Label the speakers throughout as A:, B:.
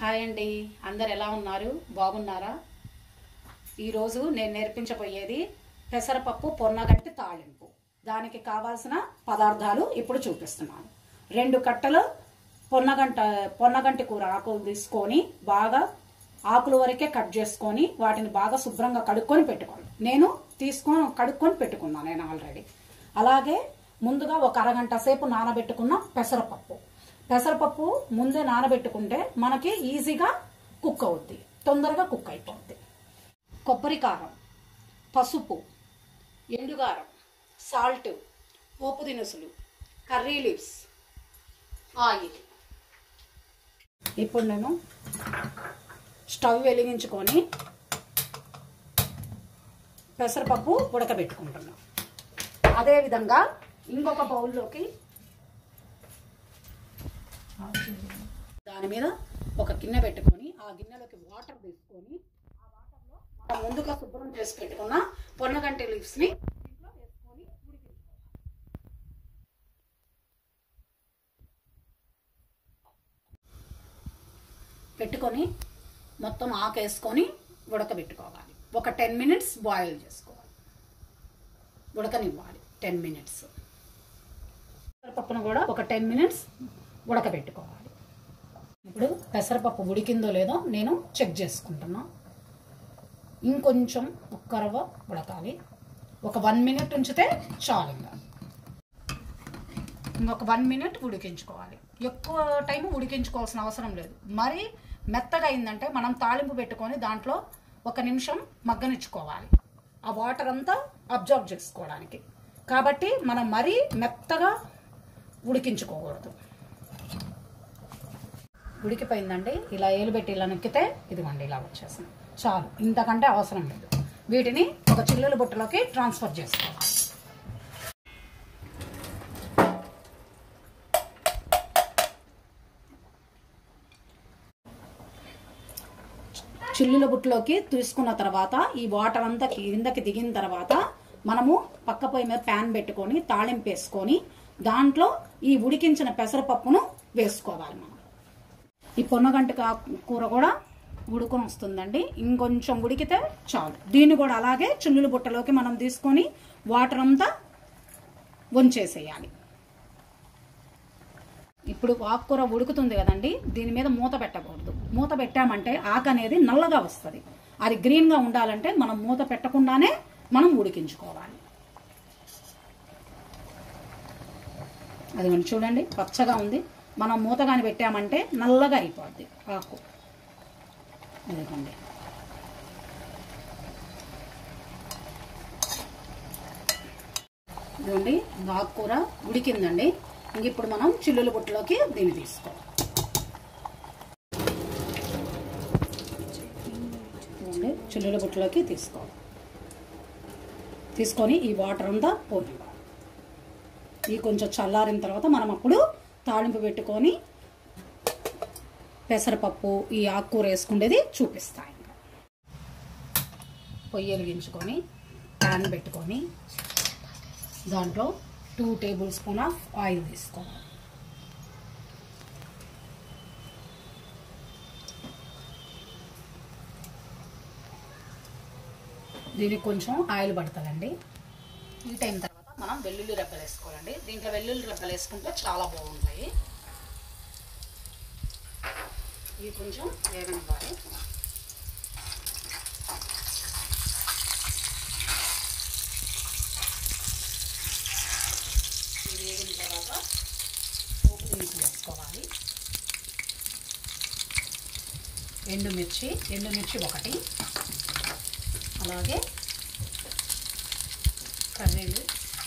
A: Hi అండి అందరు ఎలా ఉన్నారు బాగున్నారా ఈరోజు నేను నేర్పించబోయేది పెసరపప్పు పొన్నగంటి తాళింపు దానికి కావాల్సిన పదార్థాలు ఇప్పుడు చూపిస్తున్నాను రెండు కట్టలు పొన్నగంట పొన్నగంటి కూర ఆకులు తీసుకొని బాగా ఆకుల వరకే కట్ చేసుకొని వాటిని బాగా శుభ్రంగా కడుక్కొని పెట్టుకోండి నేను తీసుకొని కడుక్కొని పెట్టుకున్నాను నేను ఆల్రెడీ అలాగే ముందుగా ఒక అరగంట సేపు నానబెట్టుకున్న పెసరపప్పు పెసరపప్పు ముందే నానబెట్టుకుంటే మనకి ఈజీగా కుక్ అవుద్ది తొందరగా కుక్ అయిపోద్ది కొబ్బరి కారం పసుపు ఎండుగారం సాల్ట్ పోపు దినుసులు కర్రీ లీవ్స్ ఆయిల్ ఇప్పుడు నేను స్టవ్ వెలిగించుకొని పెసరపప్పు ఉడకబెట్టుకుంటున్నాను అదేవిధంగా ఇంకొక బౌల్లోకి దాని మీద ఒక గిన్నె పెట్టుకొని ఆ గిన్నెలోకి వాటర్ తీసుకొని ఆ వాటర్లో మనం ముందుగా శుభ్రం చేసి పెట్టుకున్న పొన్నగంటి లీవ్స్ని దీంట్లో వేసుకొని ఉడికించుకోవాలి పెట్టుకొని మొత్తం ఆకేసుకొని ఉడకబెట్టుకోవాలి ఒక టెన్ మినిట్స్ బాయిల్ చేసుకోవాలి ఉడకనివ్వాలి టెన్ మినిట్స్ పెసరపప్పును కూడా ఒక టెన్ మినిట్స్ ఉడకబెట్టుకోవాలి ఇప్పుడు పెసరపప్పు ఉడికిందో లేదో నేను చెక్ చేసుకుంటున్నా ఇంకొంచెం ఉక్కరవ ఉడకాలి ఒక వన్ మినిట్ ఉంచితే చాలు ఇంకా ఇంకొక వన్ మినిట్ ఉడికించుకోవాలి ఎక్కువ టైం ఉడికించుకోవాల్సిన అవసరం లేదు మరి మెత్తగా అయిందంటే మనం తాలింపు పెట్టుకొని దాంట్లో ఒక నిమిషం మగ్గనిచ్చుకోవాలి ఆ వాటర్ అంతా అబ్జర్వ్ చేసుకోవడానికి కాబట్టి మనం మరీ మెత్తగా ఉడికించుకోకూడదు ఉడికిపోయిందండి ఇలా ఏలు పెట్టి ఇలా నొక్కితే ఇదిగోండి ఇలా వచ్చేసింది చాలు ఇంతకంటే అవసరం లేదు వీటిని ఒక చిల్లుల బుట్టలోకి ట్రాన్స్ఫర్ చేసుకోవాలి చిల్లుల బుట్టలోకి తీసుకున్న తర్వాత ఈ వాటర్ అంతా కిందకి దిగిన తర్వాత మనము పక్క పొయ్యి మీద ప్యాన్ పెట్టుకొని తాళింపు వేసుకొని దాంట్లో ఈ ఉడికించిన పెసరపప్పును వేసుకోవాలి మనం ఈ పొన్నగంట కా- కూర కూడా ఉడుకొని వస్తుందండి ఇంకొంచెం ఉడికితే చాలు దీన్ని కూడా అలాగే చిల్లుల బుట్టలోకి మనం తీసుకొని వాటర్ అంతా వంచేసేయాలి ఇప్పుడు ఆకుకూర ఉడుకుతుంది కదండి దీని మీద మూత పెట్టకూడదు మూత పెట్టామంటే ఆకు అనేది నల్లగా వస్తుంది అది గ్రీన్గా ఉండాలంటే మనం మూత పెట్టకుండానే మనం ఉడికించుకోవాలి అదిగోండి చూడండి పచ్చగా ఉంది మనం మూత కానీ పెట్టామంటే నల్లగా అయిపోద్ది ఆకు అదిగోండి ఇదిగోండి ఆకుకూర ఉడికిందండి ఇంక ఇప్పుడు మనం చిల్లుల బుట్టలోకి దీన్ని తీసుకోవాలి ఇదిగోండి, చిల్లుల బుట్టలోకి తీసుకోవాలి తీసుకొని ఈ వాటర్ అంతా పోనివ్వాలి ఈ కొంచెం చల్లారిన తర్వాత మనం అప్పుడు తాళింపు పెట్టుకొని పెసరపప్పు ఈ ఆకుకూర వేసుకునేది చూపిస్తాయి ఇంకా పొయ్యి వెలిగించుకొని ప్యాన్ పెట్టుకొని దాంట్లో two tablespoon of oil తీసుకోవాలి దీనికి కొంచెం ఆయిల్ పడుతుందండి ఈ టైం తర్వాత మనం వెల్లుల్లి రెబ్బలు వేసుకోవాలండి దీంట్లో వెల్లుల్లి రెబ్బలు వేసుకుంటే చాలా బాగుంటాయి ఇవి కొంచెం వేగనివ్వాలి ఇది వేగిన తర్వాత పోపు దినుసులు వేసుకోవాలి ఎండుమిర్చి ఎండుమిర్చి ఒకటి అలాగే కర్రీలు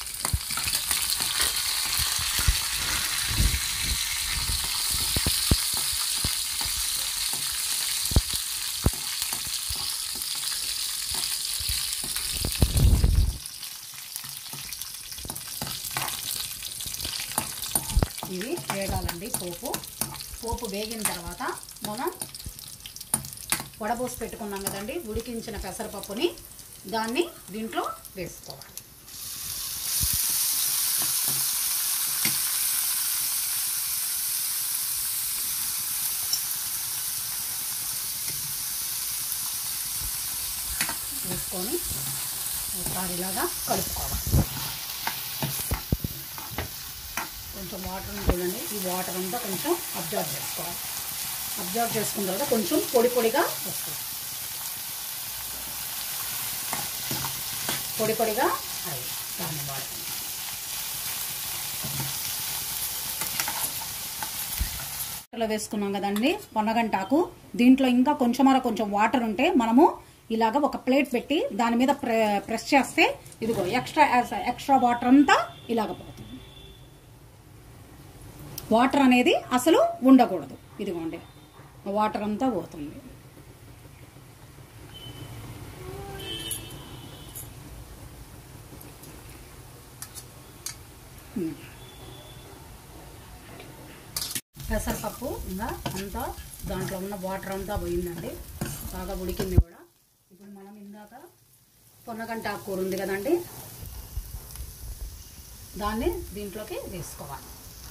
A: ఇవి వేగాలండి పోపు పోపు వేగిన తర్వాత మనం వడబోసి పెట్టుకున్నాం కదండి ఉడికించిన పెసరపప్పుని దాన్ని దీంట్లో వేసుకోవాలి వేసుకొని ఒకసారి ఇలాగా కలుపుకోవాలి కొంచెం వాటర్ చూడండి ఈ వాటర్ అంతా కొంచెం అబ్జర్వ్ చేసుకోవాలి అబ్జర్వ్ చేసుకున్న తర్వాత కొంచెం పొడి పొడిగా వస్తుంది పొడి పొడిగా అది దాన్ని వాడుతుంది లో వేసుకున్నాం కదండి పొన్నగంటాకు దీంట్లో ఇంకా కొంచెమర కొంచెం వాటర్ ఉంటే మనము ఇలాగ ఒక ప్లేట్ పెట్టి దాని మీద ప్రె ప్రెస్ చేస్తే ఇదిగో ఎక్స్ట్రా ఎక్స్ట్రా వాటర్ అంతా ఇలాగ పోతుంది వాటర్ అనేది అసలు ఉండకూడదు ఇదిగోండి వాటర్ అంతా పోతుంది పెసరపప్పు ఇంకా అంతా దాంట్లో ఉన్న వాటర్ అంతా పోయిందండి బాగా ఉడికింది కూడా ఇప్పుడు మనం ఇందాక పొన్నగంట కూర ఉంది కదండి దాన్ని దీంట్లోకి వేసుకోవాలి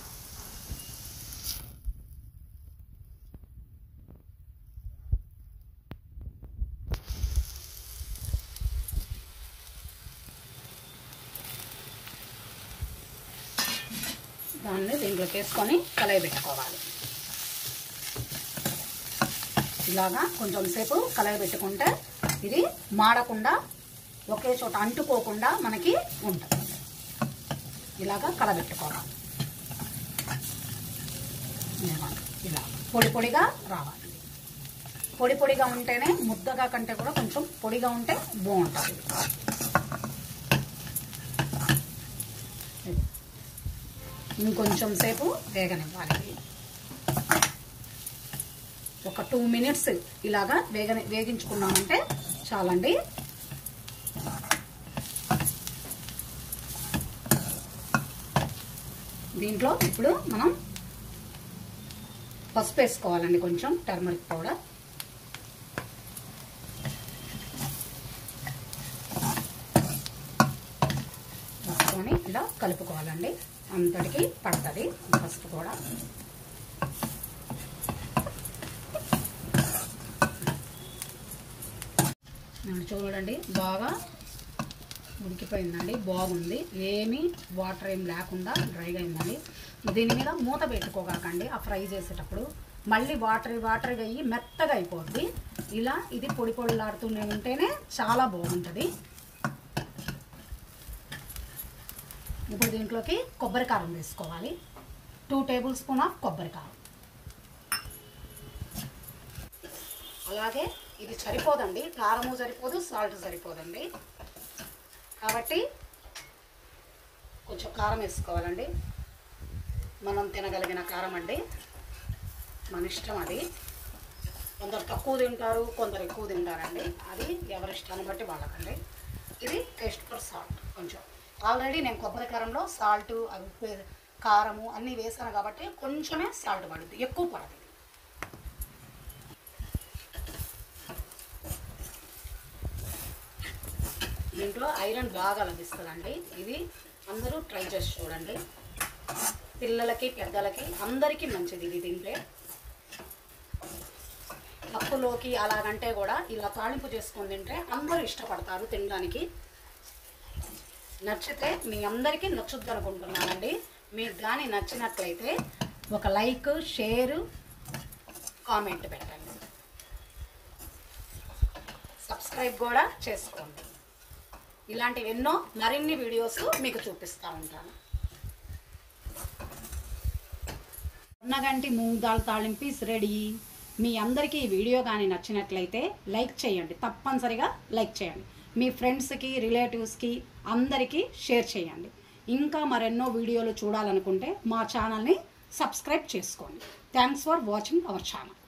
A: దాన్ని దీంట్లోకి వేసుకొని కలయి పెట్టుకోవాలి ఇలాగా కొంచెం సేపు కలయి పెట్టుకుంటే ఇది మాడకుండా ఒకే చోట అంటుకోకుండా మనకి ఉంటుంది ఇలాగా కలబెట్టుకోవాలి ఇదిగోండి, ఇలా పొడి పొడిగా రావాలి పొడి పొడిగా ఉంటేనే ముద్దగా కంటే కూడా కొంచెం పొడిగా ఉంటే బాగుంటుంది ఇంకొంచెం సేపు వేగనివ్వాలి ఒక టూ మినిట్స్ ఇలాగా వేగ వేగించుకున్నామంటే చాలండి దీంట్లో ఇప్పుడు మనం పసుపు వేసుకోవాలండి కొంచెం టర్మరిక్ పౌడర్ వేసుకొని ఇలా కలుపుకోవాలండి అంతటికి పడుతుంది పసుపు కూడా నేను చూడండి బాగా ఉడికిపోయిందండి బాగుంది ఏమీ వాటర్ ఏం లేకుండా డ్రైగా అయిందండి దీని మీద మూత పెట్టుకోకండి ఆ ఫ్రై చేసేటప్పుడు మళ్ళీ వాటర్ వాటర్ అయ్యి మెత్తగా అయిపోద్ది ఇలా ఇది పొడి పొడిలాడుతూనే ఉంటేనే చాలా బాగుంటుంది ఇప్పుడు దీంట్లోకి కొబ్బరి కారం వేసుకోవాలి టూ టేబుల్ స్పూన్ ఆఫ్ కొబ్బరి కారం అలాగే ఇది సరిపోదండి కారము సరిపోదు సాల్ట్ సరిపోదండి కాబట్టి కొంచెం కారం వేసుకోవాలండి మనం తినగలిగిన కారం అండి మన ఇష్టం అది కొందరు తక్కువ తింటారు కొందరు ఎక్కువ తింటారండి అది ఎవరి ఇష్టాన్ని బట్టి వాళ్ళకండి ఇది టేస్ట్ ఫర్ సాల్ట్ కొంచెం ఆల్రెడీ నేను కొబ్బరి కారంలో సాల్ట్ అవి ఉప్పు కారము అన్నీ వేసాను కాబట్టి కొంచెమే సాల్ట్ పడుతుంది ఎక్కువ పడదు ఇది. దీంట్లో ఐరన్ బాగా లభిస్తుందండి ఇది అందరూ ట్రై చేసి చూడండి పిల్లలకి పెద్దలకి అందరికీ మంచిది ఇది తింటే పప్పులోకి అలాగంటే కూడా ఇలా తాళింపు చేసుకొని తింటే అందరూ ఇష్టపడతారు తినడానికి నచ్చితే మీ అందరికీ నచ్చుద్ది అనుకుంటున్నానండి మీకు కానీ నచ్చినట్లయితే ఒక లైక్ షేర్ కామెంట్ పెట్టండి సబ్స్క్రైబ్ కూడా చేసుకోండి ఇలాంటివి ఎన్నో మరిన్ని వీడియోస్ మీకు చూపిస్తూ ఉంటాను ఉన్నగంటి మూంగ్ దాల్ తాళింపు ఇస్ రెడీ మీ అందరికీ ఈ వీడియో కానీ నచ్చినట్లయితే లైక్ చేయండి తప్పనిసరిగా లైక్ చేయండి మీ ఫ్రెండ్స్కి రిలేటివ్స్కి అందరికీ షేర్ చేయండి ఇంకా మరెన్నో వీడియోలు చూడాలనుకుంటే మా ఛానల్ని సబ్స్క్రైబ్ చేసుకోండి thanks for watching our channel